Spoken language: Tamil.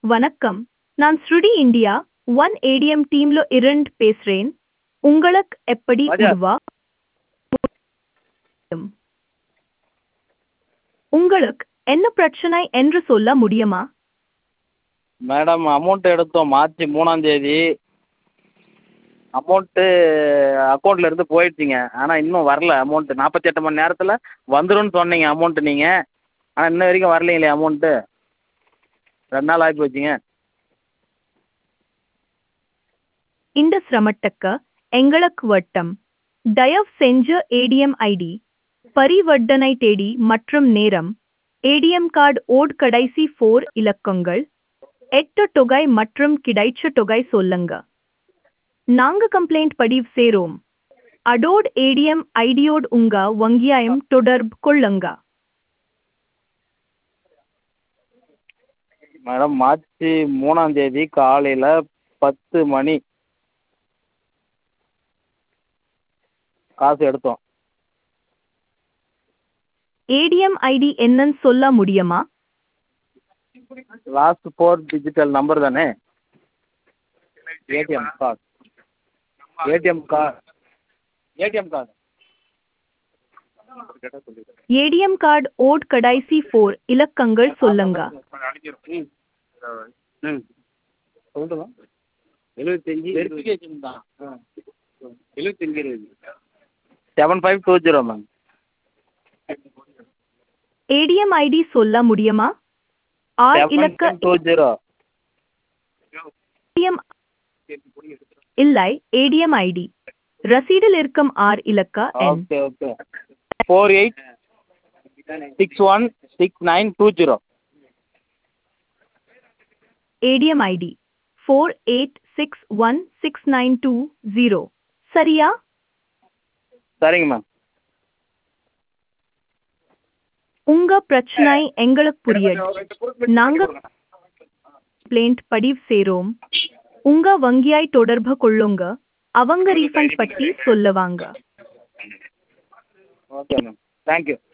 வணக்கம் நான் ஸ்ருடி இந்தியா ஒன் ஏடிஎம் டீம்ல இருந்து பேசுறேன் உங்களுக்கு எப்படி ராஜா. உதவ உங்களுக்கு என்ன பிரச்சனை என்று சொல்ல முடியுமா மேடம் அமௌண்ட் எடுத்தோம் மார்ச் மூணாம் தேதி அமௌண்ட்டு அக்கௌண்ட்டில் இருந்து போயிடுச்சுங்க ஆனால் இன்னும் வரல அமௌண்ட்டு நாற்பத்தி எட்டு மணி நேரத்தில் வந்துரும்னு சொன்னீங்க அமௌண்ட்டு நீங்கள் ஆனால் இன்ன வரைக்கும் வரலைங்களே அமௌண்ட்டு ரெண்டு நாள் ஆகி போச்சுங்க இந்த சிரமத்துக்கு எங்களுக்கு வட்டம் தயவு செஞ்சு ஏடிஎம் ஐடி பரிவர்த்தனை தேதி மற்றும் நேரம் ஏடிஎம் கார்டு ஓட் கடைசி ஃபோர் இலக்கங்கள் எட்டு தொகை மற்றும் கிடைச்ச தொகை சொல்லுங்க நாங்க கம்ப்ளைண்ட் பதிவு சேரோம் அடோட் ஏடிஎம் ஐடியோடு உங்க வங்கியாயம் தொடர்பு கொள்ளுங்க மேடம் மார்ச் மூணாம் தேதி காலையில் பத்து மணி காசு எடுத்தோம் ஏடிஎம் ஐடி என்னன்னு சொல்ல முடியுமா லாஸ்ட் ஃபோர் டிஜிட்டல் நம்பர் தானே ATM card ATM card ATM card ATM card ஓட் கடைசி ஃபோர் இலக்கங்கள் சொல்லுங்க ம் சொல்லுங்க எழுபத்தஞ்சி வெரிஃபிகேஷன் தான் எழுபத்தஞ்சி seven five two zero ma'am ATM ID சொல்ல முடியுமா ஆறு செவன் இலக்க டூ ஜீரோ ஏடிஎம் இல்லை ஏடிஎம் ஐடி ரசீடில் இருக்கும் ஆறு இலக்க எண் okay okay four eight six one six nine two zero ATM ID four eight six one six nine two zero சரியா சரிங்க மேம் உங்க பிரச்சனை எங்களுக்கு புரியுது நாங்க கம்ப்ளைண்ட் பதிவு சேரோம் உங்க வங்கியாய் தொடர்பு கொள்ளுங்க அவங்க ரீஃபண்ட் பற்றி சொல்லுவாங்க ஓகே மேம் தேங்க்யூ